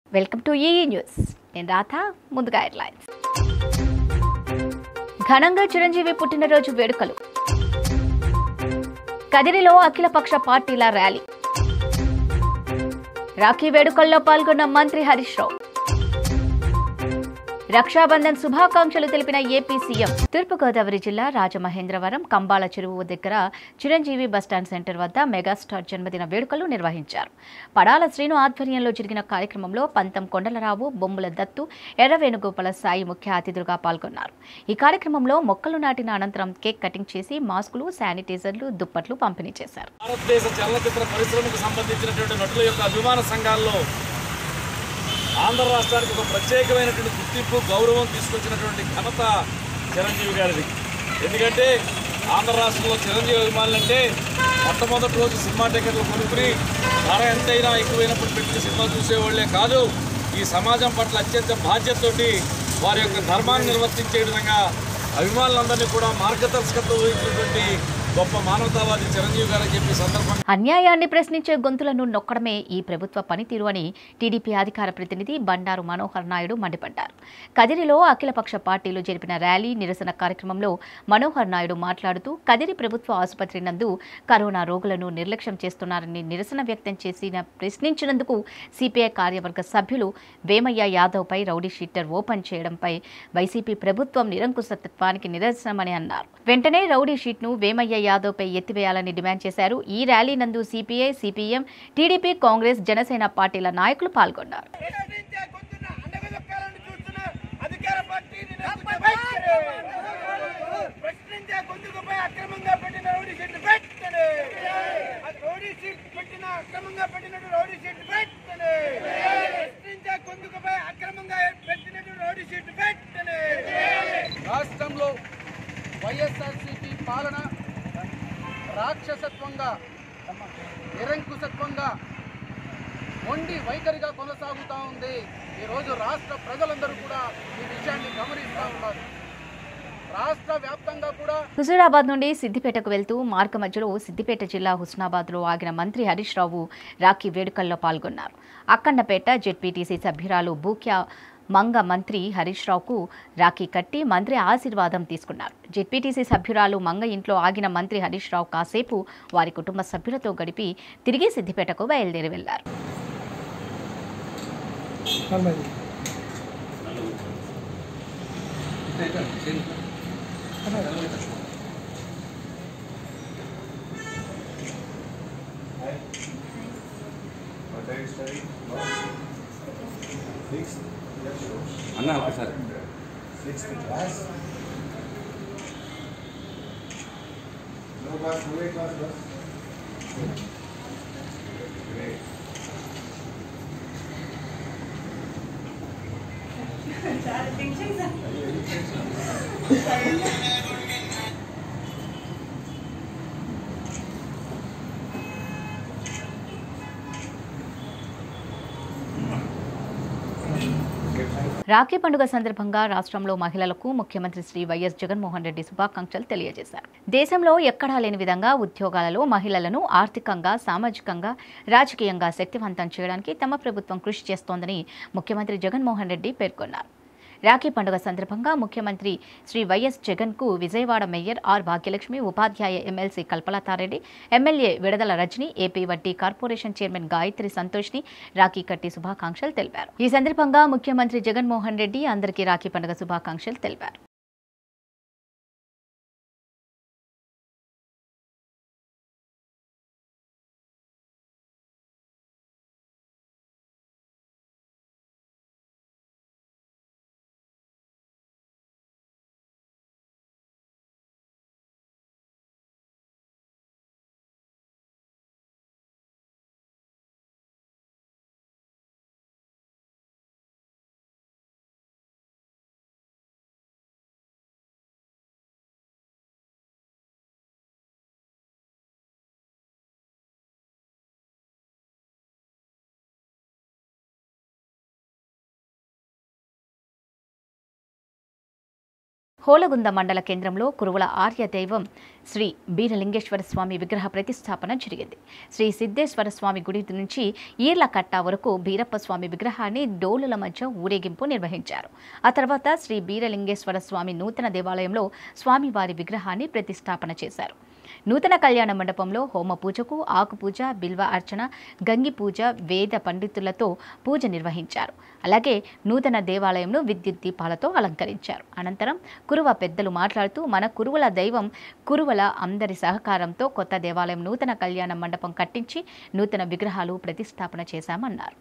welcome to ఈ news నేను రాధ ముందుగా హెడ్లైన్స్ ఘనంగా చిరంజీవి పుట్టినరోజు వేడుకలు కదిరిలో అఖిలపక్ష పార్టీల ర్యాలీ రాఖీ వేడుకల్లో పాల్గొన్న మంత్రి హరీష్ రావు రక్షాబంధన్ శుభాకాంక్షలు తెలిపిన ఏపీ సీఎం తూర్పుగోదావరి జిల్లా రాజమహేంద్రవరం కంబాల చెరువు దగ్గర చిరంజీవి బస్టాండ్ సెంటర్ వద్ద మెగాస్టార్ జన్మదిన వేడుకలు నిర్వహించారు పడాల శ్రీను ఆధ్వర్యంలో జరిగిన కార్యక్రమంలో పంతం కొండలరావు బొమ్ముల దత్తు ఎర్ర వేణుగోపాల సాయి ముఖ్య అతిథులుగా పాల్గొన్నారు ఈ కార్యక్రమంలో మొక్కలు నాటిన అనంతరం కేక్ కటింగ్ చేసి మాస్కులు శానిటైజర్లు దుప్పట్లు పంపిణీ చేశారు భారతదేశ చలనచిత్ర పరిశ్రమకు సంబంధించినటువంటి నటుల యొక్క అభిమాన సంఘాల్లో ఆంధ్ర రాష్ట్రానికి ఒక ప్రత్యేకమైనటువంటి గుర్తింపు గౌరవం తీసుకొచ్చినటువంటి ఘనత చిరంజీవి గారిది ఎందుకంటే ఆంధ్ర రాష్ట్రంలో చిరంజీవి అభిమానులంటే మొట్టమొదటి రోజు సినిమా టికెట్లు కొనుక్కుని ధర ఎంతైనా ఎక్కువైనప్పుడు పెట్టి సినిమా చూసేవాళ్లే కాదు ఈ సమాజం పట్ల అత్యంత బాధ్యతతోటి వారి యొక్క ధర్మాన్ని నిర్వర్తించే విధంగా అభిమానులందరినీ కూడా మార్గదర్శకత్వం వహించినటువంటి గొప్ప మానవతావాది చిరంజీవి గారు అని చెప్పి సందర్భంగా అన్యాయాన్ని ప్రశ్నించే గొంతులను నొక్కడమే ఈ ప్రభుత్వ పనితీరు అని టీడీపీ అధికార ప్రతినిధి బండారు మనోహర్ నాయుడు మండిపడ్డారు కదిరిలో అఖిలపక్ష పార్టీలు జరిపిన ర్యాలీ నిరసన కార్యక్రమంలో మనోహర్ నాయుడు మాట్లాడుతూ కదిరి ప్రభుత్వ ఆసుపత్రి నందు కరోనా రోగులను నిర్లక్ష్యం చేస్తున్నారని నిరసన వ్యక్తం చేసిన ప్రశ్నించినందుకు సిపిఐ కార్యవర్గ సభ్యులు వేమయ్య యాదవ్పై రౌడీ షీటర్ ఓపెన్ చేయడంపై వైసీపీ ప్రభుత్వం నిరంకుశత్వానికి నిదర్శనమని అన్నారు వెంటనే రౌడీ షీట్ను వేమయ్య యాదవ్పై ఎత్తివేయాలని డిమాండ్ చేశారు ఈ ర్యాలీ నందు CPI CPM TDP Congress Janasena పార్టీల నాయకులు పాల్గొన్నారు ప్రశ్నించే గొంతున్న అండగదొక్కాలని చూస్తున్న అధికార పార్టీని నెత్తిపై ప్రశ్నించే గొంతుకుపై అక్రమంగా పెట్టిన రౌడీ షీట్ పెట్టనే ఆ రౌడీ షీట్ పెట్టిన అక్రమంగా పెట్టినట్టు రౌడీ షీట్ పెట్టనే ప్రశ్నించే గొంతుకుపై అక్రమంగా పెట్టినట్టు రౌడీ షీట్ పెట్టనే రాష్ట్రంలో వైఎస్ఆర్సీపీ పాలన రాక్షసత్వంగా నిరంకుశత్వంగా మొండి వైఖరిగా కొనసాగుతూ ఉంది ఈరోజు రాష్ట్ర ప్రజలందరూ కూడా ఈ విషయాన్ని గమనిస్తూ ఉన్నారు రాష్ట్ర వ్యాప్తంగా కూడా హుజూరాబాద్ నుండి సిద్దిపేటకు వెళ్తూ మార్గ మధ్యలో సిద్దిపేట జిల్లా హుస్నాబాద్లో ఆగిన మంత్రి హరీష్ రావు రాఖీ వేడుకల్లో పాల్గొన్నారు అక్కన్నపేట జెడ్పీటీసీ సభ్యురాలు బూక్యా మంగ మంత్రి హరీష్ రావుకు రాఖీ కట్టి మంత్రి ఆశీర్వాదం తీసుకున్నారు జెడ్పీటీసీ సభ్యురాలు మంగ ఇంట్లో ఆగిన మంత్రి హరీష్ రావు కాసేపు వారి కుటుంబ సభ్యులతో గడిపి తిరిగి సిద్దిపేటకు బయలుదేరి వెళ్లారు అన్న ఒకసారి రాఖీ పండుగ సందర్భంగా రాష్ట్రంలో మహిళలకు ముఖ్యమంత్రి శ్రీ వైఎస్ జగన్మోహన్ రెడ్డి శుభాకాంక్షలు తెలియజేశారు దేశంలో ఎక్కడా లేని విధంగా ఉద్యోగాలలో మహిళలను ఆర్థికంగా సామాజికంగా రాజకీయంగా శక్తివంతం చేయడానికి తమ ప్రభుత్వం కృషి చేస్తోందని ముఖ్యమంత్రి జగన్మోహన్ రెడ్డి పేర్కొన్నారు రాఖీ పండుగ సందర్భంగా ముఖ్యమంత్రి శ్రీ వైఎస్ జగన్ కు విజయవాడ మేయర్ ఆర్ భాగ్యలక్ష్మి ఉపాధ్యాయ MLC Kalpalatha Reddy MLA Vidadala Rajini AP Vaddi corporation chairman Gayatri సంతోష్ని రాఖీ కట్టి శుభాకాంక్షలు తెలిపారు ఈ సందర్భంగా ముఖ్యమంత్రి జగన్మోహన్ రెడ్డి అందరికీ రాఖీ పండుగ శుభాకాంక్షలు తెలిపారు హోలగుంద మండల కేంద్రంలో కురువుల ఆర్య దైవం శ్రీ బీరలింగేశ్వర స్వామి విగ్రహ ప్రతిష్టాపన జరిగింది శ్రీ సిద్ధేశ్వర స్వామి గుడి నుంచి ఈర్ల కట్ట వరకు బీరప్ప స్వామి విగ్రహాన్ని డోలుల మధ్య ఊరేగింపు నిర్వహించారు ఆ తర్వాత శ్రీ బీరలింగేశ్వర స్వామి నూతన దేవాలయంలో స్వామివారి విగ్రహాన్ని ప్రతిష్టాపన చేశారు నూతన కళ్యాణ మండపంలో హోమ పూజకు ఆకు పూజ బిల్వ అర్చన గంగి పూజ వేద పండితులతో పూజ నిర్వహించారు అలాగే నూతన దేవాలయంను విద్యుత్ దీపాలతో అలంకరించారు అనంతరం కురువ పెద్దలు మాట్లాడుతూ మన కురువల దైవం కురువల అందరి సహకారంతో కొత్త దేవాలయం నూతన కళ్యాణ మండపం కట్టించి నూతన విగ్రహాలు ప్రతిష్టాపన చేశామన్నారు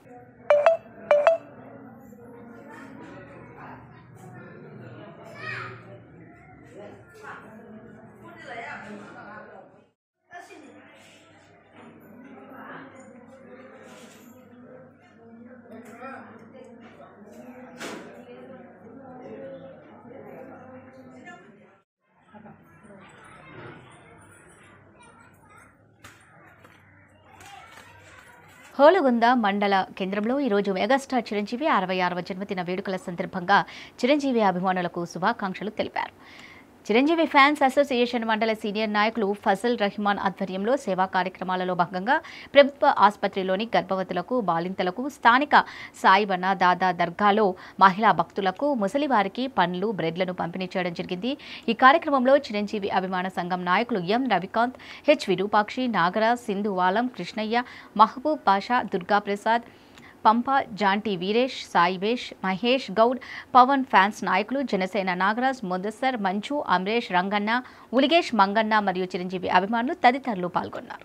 హోలగుంద మండల కేంద్రంలో ఈరోజు మెగాస్టార్ చిరంజీవి అరవై ఆరవ జన్మదిన వేడుకల సందర్భంగా చిరంజీవి అభిమానులకు శుభాకాంక్షలు తెలిపారు చిరంజీవి ఫ్యాన్స్ అసోసియేషన్ మండల సీనియర్ నాయకులు ఫజల్ రహమాన్ ఆధ్వర్యంలో సేవా కార్యక్రమాలలో భాగంగా ప్రభుత్వ ఆసుపత్రిలోని గర్భవతులకు బాలింతలకు స్థానిక సాయిబన్న దాదా దర్గాలో మహిళా భక్తులకు ముసలివారికి పండ్లు బ్రెడ్లను పంపిణీ చేయడం జరిగింది ఈ కార్యక్రమంలో చిరంజీవి అభిమాన సంఘం నాయకులు M Ravikanth H Virupakshi Nagaraj Sindhuvalam Krishnaiah Mahaboob Pasha Durgaprasad Pampa Janti Veeresh Saivesh Mahesh Goud Pavan fans నాయకులు జనసేన నాగరాజ్ ముదస్సర్ మంచు అమరేష్ రంగన్న ఉలిగేష్ మంగన్న మరియు చిరంజీవి అభిమానులు తదితరులు పాల్గొన్నారు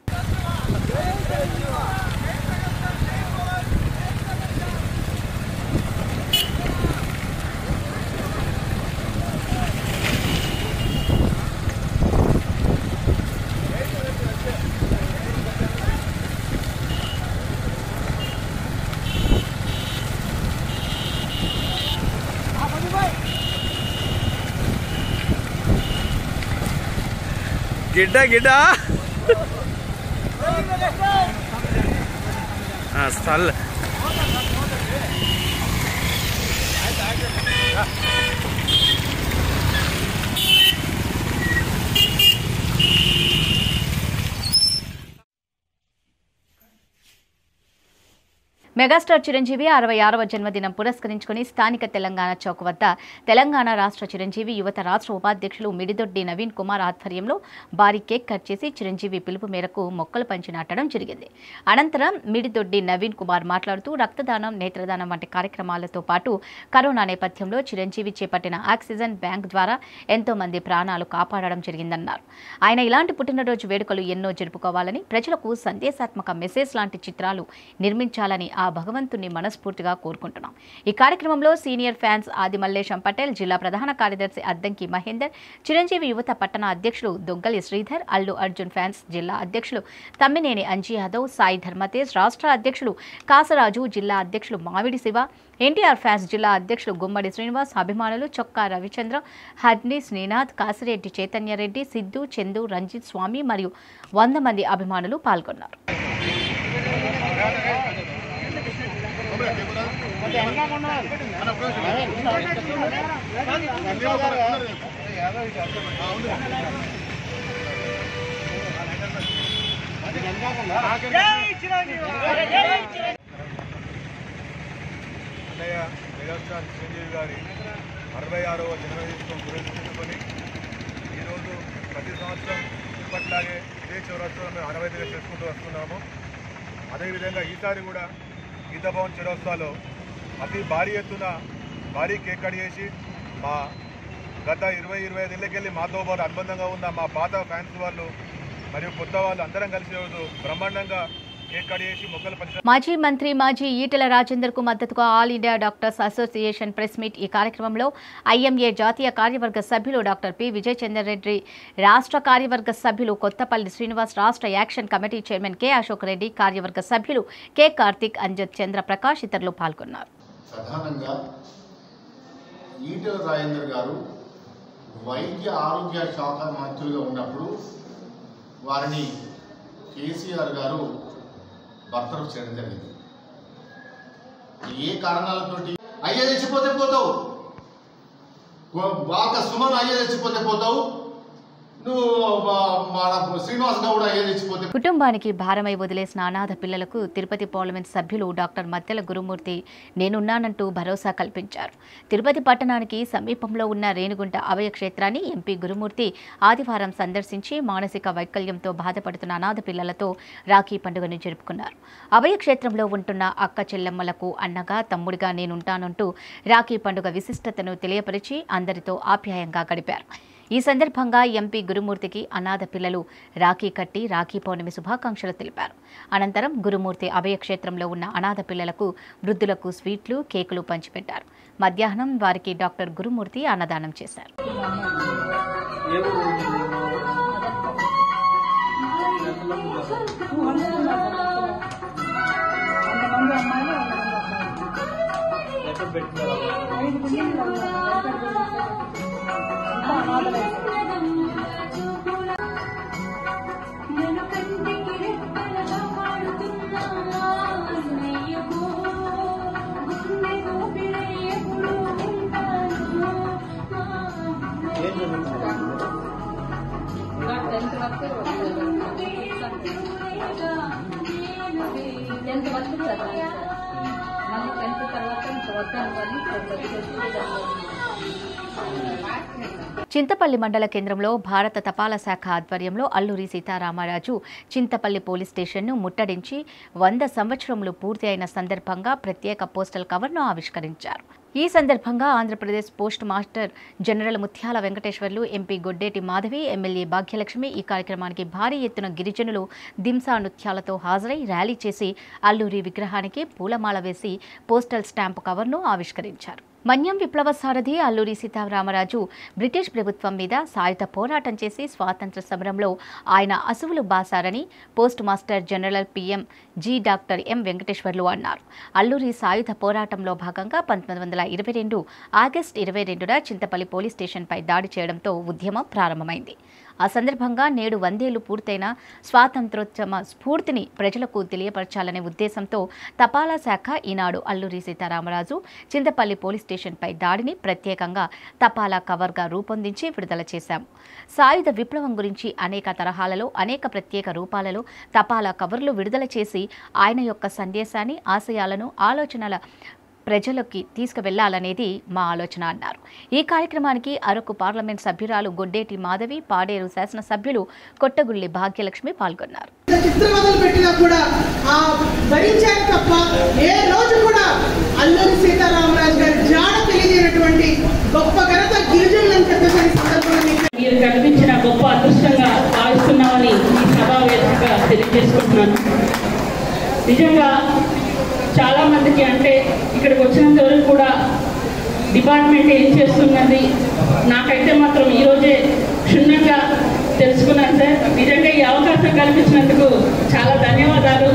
గిడ్డ గిడ్డ ఆ, స్థల్ మెగాస్టార్ చిరంజీవి అరవై ఆరవ జన్మదినం పురస్కరించుకుని స్థానిక తెలంగాణ చౌక్ వద్ద తెలంగాణ రాష్ట్ర చిరంజీవి యువత రాష్ట్ర ఉపాధ్యక్షులు మిడిదొడ్డి నవీన్ కుమార్ ఆధ్వర్యంలో భారీ కేక్ కట్ చేసి చిరంజీవి పిలుపు మేరకు మొక్కలు పంచి నాటడం జరిగింది అనంతరం మిడిదొడ్డి నవీన్ కుమార్ మాట్లాడుతూ రక్తదానం నేత్రదానం వంటి కార్యక్రమాలతో పాటు కరోనా నేపథ్యంలో చిరంజీవి చేపట్టిన ఆక్సిజన్ బ్యాంక్ ద్వారా ఎంతో మంది ప్రాణాలు కాపాడడం జరిగిందన్నారు ఆయన ఇలాంటి పుట్టినరోజు వేడుకలు ఎన్నో జరుపుకోవాలని ప్రజలకు సందేశాత్మక మెసేజ్ లాంటి చిత్రాలు నిర్మించాలని ఆ భగవంతుని మనస్ఫూర్తిగా కోరుకుంటున్నాం ఈ కార్యక్రమంలో సీనియర్ ఫ్యాన్స్ ఆది మల్లేశం పటేల్ జిల్లా ప్రధాన కార్యదర్శి అద్దంకి మహేందర్ చిరంజీవి యువత పట్టణ అధ్యక్షులు దొగ్గలి శ్రీధర్ అల్లు అర్జున్ ఫ్యాన్స్ జిల్లా అధ్యక్షులు తమ్మినేని అంజీ యాదవ్ సాయి ధర్మతేజ్ రాష్ట్ర అధ్యక్షులు కాసరాజు జిల్లా అధ్యక్షులు మామిడి శివ ఎన్టీఆర్ ఫ్యాన్స్ జిల్లా అధ్యక్షులు గుమ్మడి శ్రీనివాస్ అభిమానులు చొక్కా రవిచంద్ర హర్ని శ్రీనాథ్ కాసిరెడ్డి చైతన్యరెడ్డి సిద్ధు చందు రంజిత్ స్వామి మరియు వంద మంది అభిమానులు పాల్గొన్నారు అన్నయ్య మెగాస్టార్ చిరంజీవి గారి అరవై ఆరవ జన్మదినం పురస్కరించుకొని ఈరోజు ప్రతి సంవత్సరం ఇప్పట్లాగే ఇదే చౌరస్తా మేము ఆనవాయితీగా చేసుకుంటూ వస్తున్నాము అదేవిధంగా ఈసారి కూడా గీతా భవన్ చౌరస్తాలో అతి భారీ ఎత్తున భారీ కేక్ కట్ చేసి మా గత ఇరవై ఇరవై ఐదేళ్ళకెళ్ళి మాతో పాటు అనుబంధంగా ఉన్న మా పాత ఫ్యాన్స్ వాళ్ళు మరియు కొత్త వాళ్ళు అందరం కలిసి రోజు బ్రహ్మాండంగా కేక్ కట్ చేసి మొక్కలు పంచ మాజీ మంత్రి మాజీ ఈటెల రాజేందర్ కు మద్దతుగా all India doctors association press meet ఈ కార్యక్రమంలో ఐఎంఏ జాతీయ కార్యవర్గ సభ్యులు డాక్టర్ పి విజయ్ చంద్ర రెడ్డి రాష్ట్ర కార్యవర్గ సభ్యులు కొత్తపల్లి శ్రీనివాస్ రాష్ట్ర action committee chairman K Ashok Reddy కార్యవర్గ సభ్యులు కె కార్తిక్ అంజద్ చంద్ర ప్రకాష్ ఇతరులు పాల్గొన్నారు ప్రధానంగా ఈటెల రాజేందర్ గారు వైద్య ఆరోగ్య శాఖ మంత్రులుగా ఉన్నప్పుడు వారిని కేసీఆర్ గారు బర్తరఫ్ చేయడం జరిగింది ఏ కారణాలతోటి అయ్యే తెచ్చిపోతే పోతావు బాగా సుమన్ అయ్యే తెచ్చిపోతే పోతావు నువ్వు బా- మన శ్రీనివాస్ గౌడ్ అయ్యే తెచ్చిపోతే కుటుంబానికి భారమై వదిలేసిన అనాథ పిల్లలకు తిరుపతి పార్లమెంట్ సభ్యులు డాక్టర్ మత్తెల గురుమూర్తి నేనున్నానంటూ భరోసా కల్పించారు తిరుపతి పట్టణానికి సమీపంలో ఉన్న రేణుగుంట అభయ క్షేత్రాన్ని ఎంపీ గురుమూర్తి ఆదివారం సందర్శించి మానసిక వైకల్యంతో బాధపడుతున్న అనాథ పిల్లలతో రాఖీ పండుగను జరుపుకున్నారు అభయ క్షేత్రంలో ఉంటున్న అక్క చెల్లెమ్మలకు అన్నగా తమ్ముడిగా నేనుంటానంటూ రాఖీ పండుగ విశిష్టతను తెలియపరిచి అందరితో ఆప్యాయంగా గడిపారు ఈ సందర్భంగా ఎంపీ గురుమూర్తికి అనాథ పిల్లలు రాఖీ కట్టి రాఖీ పౌర్ణమి శుభాకాంక్షలు తెలిపారు అనంతరం గురుమూర్తి అభయక్షేత్రంలో ఉన్న అనాథ పిల్లలకు వృద్ధులకు స్వీట్లు కేకులు పంచిపెట్టారు మధ్యాహ్నం వారికి డాక్టర్ గురుమూర్తి అన్నదానం చేశారు నేను కంటికి రెప్పలుగా పాడుతున్నా అన్నయ్యకు గుండె గోపిడై ఎప్పుడు ఉంటాను టెన్త్ వరకు చదివాను మళ్ళీ టెన్త్ తర్వాత ఇంకా వద్దాను కానీ చింతపల్లి మండల కేంద్రంలో భారత తపాలా శాఖ ఆధ్వర్యంలో అల్లూరి సీతారామరాజు చింతపల్లి పోలీస్ స్టేషన్ను ముట్టడించి వంద సంవత్సరములు పూర్తి అయిన సందర్భంగా ప్రత్యేక పోస్టల్ కవర్ను ఆవిష్కరించారు ఈ సందర్భంగా Andhra Pradesh post master general Muthyala Venkateswarlu MP Goddeti Madhavi MLA Bhagyalakshmi ఈ కార్యక్రమానికి భారీ ఎత్తున గిరిజనులు దింసా నృత్యాలతో హాజరై ర్యాలీ చేసి అల్లూరి విగ్రహానికి పూలమాల వేసి పోస్టల్ స్టాంపు కవర్ను ఆవిష్కరించారు మన్యం విప్లవ సారథి అల్లూరి సీతారామరాజు బ్రిటిష్ ప్రభుత్వం మీద సాయుధ పోరాటం చేసి స్వాతంత్ర సమరంలో ఆయన అసువులు బాసారని post master general PM G doctor M Venkateswarlu అన్నారు అల్లూరి సాయుధ పోరాటంలో భాగంగా పంతొమ్మిది వందల ఇరవై రెండు ఆగస్టు ఇరవై రెండున చింతపల్లి పోలీస్ స్టేషన్పై దాడి చేయడంతో ఉద్యమం ప్రారంభమైంది ఆ సందర్భంగా నేడు వందేళ్లు పూర్తయిన స్వాతంత్రోద్యమ స్ఫూర్తిని ప్రజలకు తెలియపరచాలనే ఉద్దేశంతో తపాలా శాఖ ఈనాడు అల్లూరి సీతారామరాజు చింతపల్లి పోలీస్ స్టేషన్పై దాడిని ప్రత్యేకంగా తపాలా కవర్గా రూపొందించి విడుదల చేశాం సాయుధ విప్లవం గురించి అనేక తరహాలలో అనేక ప్రత్యేక రూపాలలో తపాలా కవర్లు విడుదల చేసి ఆయన యొక్క సందేశాన్ని ఆశయాలను ఆలోచనల ప్రజలకి తీసుకువెళ్లాలనేది మా ఆలోచన అన్నారు ఈ కార్యక్రమానికి అరకు పార్లమెంట్ సభ్యురాలు గొడ్డేటి మాధవి పాడేరు శాసనసభ్యులు కొట్టగుల్లి భాగ్యలక్ష్మి పాల్గొన్నారు చిత్రవదలు పెట్టినా కూడా ఆ భరించారు తప్ప ఏ రోజు కూడా అల్లూరి సీతారామరాజు గారి జాడ తెలియజేయనటువంటి గొప్ప ఘనత గిరిజనులను చెప్పేసరి సందర్భంగా మీకు మీరు కల్పించిన గొప్ప అదృష్టంగా భావిస్తున్నామని ఈ సభా వేదికగా తెలియజేసుకుంటున్నాను నిజంగా చాలా మందికి అంటే ఇక్కడికి వచ్చినంత వరకు కూడా డిపార్ట్మెంట్ ఏం చేస్తున్నది నాకైతే మాత్రం ఈరోజే క్షుణ్ణంగా తెలుసుకున్నాను సార్ నిజంగా ఈ అవకాశం కల్పించినందుకు చాలా ధన్యవాదాలు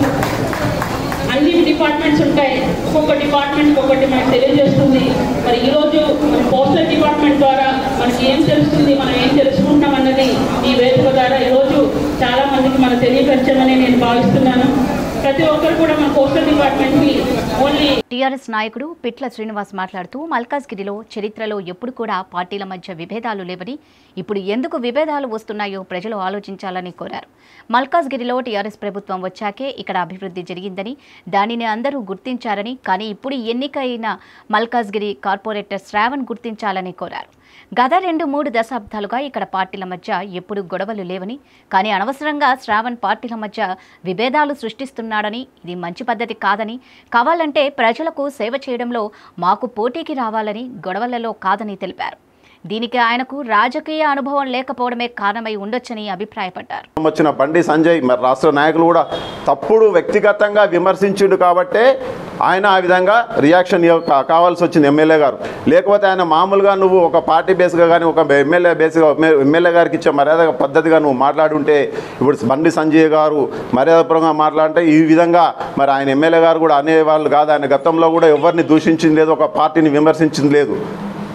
అన్ని డిపార్ట్మెంట్స్ ఉంటాయి ఒక్కొక్క డిపార్ట్మెంట్ ఒక్కొక్కటి మనకు తెలియజేస్తుంది మరి ఈరోజు మన పోస్టల్ డిపార్ట్మెంట్ ద్వారా మనకి ఏం తెలుస్తుంది మనం ఏం తెలుసుకుంటున్నాం అన్నది ఈ వేదిక ద్వారా ఈరోజు చాలా మందికి మనం తెలియపరచామని నేను భావిస్తున్నాను ప్రతి ఒక్కరు కూడా మన పోస్టల్ డిపార్ట్మెంట్కి ఓన్లీ టీఆర్ఎస్ నాయకుడు పిట్ల శ్రీనివాస్ మాట్లాడుతూ మల్కాజ్గిరిలో చరిత్రలో ఎప్పుడు కూడా పార్టీల మధ్య విభేదాలు లేవని ఇప్పుడు ఎందుకు విభేదాలు వస్తున్నాయో ప్రజలు ఆలోచించాలని కోరారు మల్కాజ్గిరిలో టీఆర్ఎస్ ప్రభుత్వం వచ్చాకే ఇక్కడ అభివృద్ధి జరిగిందని దానిని అందరూ గుర్తించారని కానీ ఇప్పుడు ఎన్నికైన మల్కాజ్గిరి కార్పొరేటర్ శ్రావణ్ గుర్తించాలని కోరారు గత రెండు మూడు దశాబ్దాలుగా ఇక్కడ పార్టీల మధ్య ఎప్పుడు గొడవలు లేవని కానీ అనవసరంగా శ్రావణ్ పార్టీల మధ్య విభేదాలు సృష్టిస్తున్నాడని ఇది మంచి పద్ధతి కాదని కావాలంటే ప్రజలకు సేవ చేయడంలో మాకు పోటీకి రావాలని గొడవలలో కాదని తెలిపారు దీనికి ఆయనకు రాజకీయ అనుభవం లేకపోవడమే కారణమై ఉండొచ్చని అభిప్రాయపడ్డారు వచ్చిన బండి సంజయ్ మరి రాష్ట్ర నాయకులు కూడా తప్పుడు వ్యక్తిగతంగా విమర్శించిండు కాబట్టే ఆయన ఆ విధంగా రియాక్షన్ ఇవ్వ- కా- కావాల్సి వచ్చింది ఎమ్మెల్యే గారు లేకపోతే ఆయన మామూలుగా నువ్వు ఒక పార్టీ బేస్గా కానీ ఒక ఎమ్మెల్యే బేస్గా ఎమ్మెల్యే గారికి ఇచ్చే మర్యాద పద్ధతిగా నువ్వు మాట్లాడుంటే ఇప్పుడు బండి సంజయ్ గారు మర్యాదపరంగా మాట్లాడితే ఈ విధంగా మరి ఆయన ఎమ్మెల్యే గారు కూడా అనేవాళ్ళు కాదు ఆయన గతంలో కూడా ఎవరిని దూషించింది లేదు ఒక పార్టీని విమర్శించింది లేదు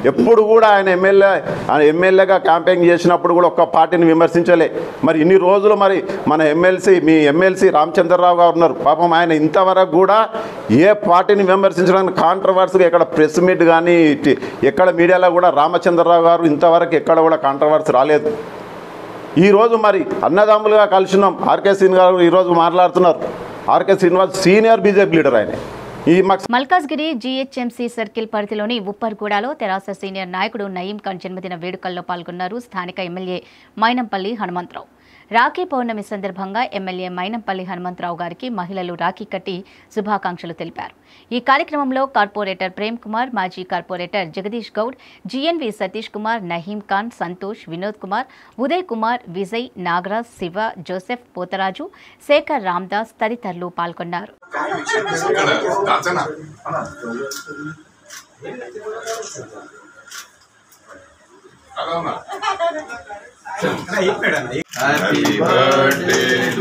ఎప్పుడు కూడా ఆయన ఎమ్మెల్యే ఆయన ఎమ్మెల్యేగా క్యాంపెయిన్ చేసినప్పుడు కూడా ఒక్క పార్టీని విమర్శించలే మరి ఇన్ని రోజులు మరి మన ఎమ్మెల్సీ మీ ఎమ్మెల్సీ రామచంద్రరావు గారు ఉన్నారు పాపం ఆయన ఇంతవరకు కూడా ఏ పార్టీని విమర్శించడానికి కాంట్రవర్సీగా ఎక్కడ ప్రెస్ మీట్ కానీ ఇటు- ఎక్కడ మీడియాలో కూడా రామచంద్రరావు గారు ఇంతవరకు ఎక్కడ కూడా కాంట్రవర్సీ రాలేదు ఈరోజు మరి అన్నదమ్ములుగా కలిసినాం ఆర్కే శ్రీనివాస్ గారు ఈరోజు మాట్లాడుతున్నారు RK Srinivas senior BJP leader ఆయన ఈ మాకు మల్కాజ్గిరి జీహెచ్ఎంసీ సర్కిల్ పరిధిలోని ఉప్పర్గూడలో తెరాస సీనియర్ నాయకుడు నయీం ఖాన్ జన్మదిన వేడుకల్లో పాల్గొన్నారు స్థానిక ఎమ్మెల్యే మైనంపల్లి హనుమంతరావు రాఖీ పౌర్ణమి సందర్భంగా ఎమ్మెల్యే మైనంపల్లి హనుమంతరావు గారికి మహిళలు రాఖీ కట్టి శుభాకాంక్షలు తెలిపారు ఈ కార్యక్రమంలో కార్పొరేటర్ ప్రేమ్ కుమార్ మాజీ corporator Jagadish Goud GNV Satish Kumar Naheem Khan Santosh Vinod Kumar Uday Kumar Vijay Nagaraj Shiva Joseph Potharaju Shekar Ramdas తదితరులు పాల్గొన్నారు హ్యాపీ బర్త్డే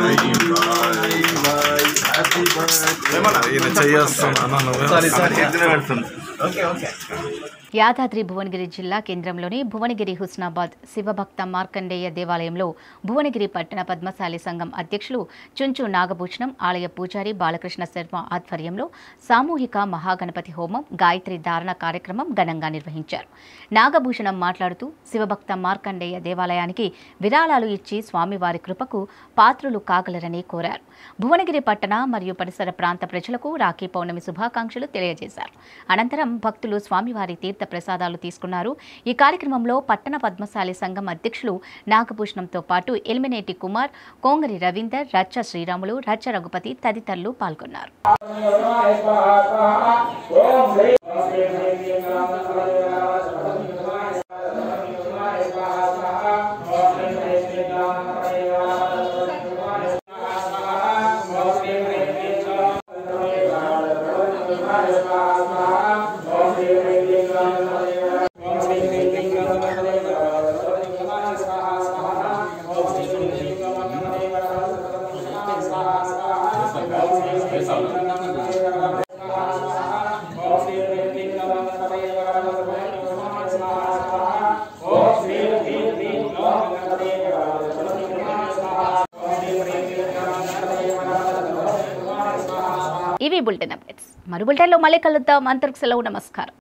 యాదాద్రి భువనగిరి జిల్లా కేంద్రంలోని భువనగిరి హుస్నాబాద్ శివభక్త మార్కండేయ దేవాలయంలో భువనగిరి పట్టణ పద్మశాలి సంఘం అధ్యక్షులు చుంచు నాగభూషణం ఆలయ పూజారి బాలకృష్ణ శర్మ ఆధ్వర్యంలో సామూహిక మహాగణపతి హోమం గాయత్రి ధారణ కార్యక్రమం ఘనంగా నిర్వహించారు నాగభూషణం మాట్లాడుతూ శివభక్త మార్కండేయ దేవాలయానికి విరాళాలు ఇచ్చి స్వామివారి కృపకు పాత్రులు కాగలరని కోరారు భువనగిరి పట్టణ మరియు పరిసర ప్రాంత ప్రజలకు రాఖీ పౌర్ణమి శుభాకాంక్షలు తెలియజేశారు అనంతరం భక్తులు స్వామివారి తీర్థ ప్రసాదాలు తీసుకున్నారు ఈ కార్యక్రమంలో పట్టణ పద్మశాలి సంఘం అధ్యక్షులు నాగభూషణంతో పాటు ఎలిమినేటి కుమార్ కోంగరి రవీందర్ రచ్చ శ్రీరాములు రచ్చ రఘుపతి తదితరులు పాల్గొన్నారు ఇవి బులెటిన్ అప్డేట్స్ మరో బులెటిన్లో మళ్ళీ కలుద్దాం అంతరికి సెలవు నమస్కారం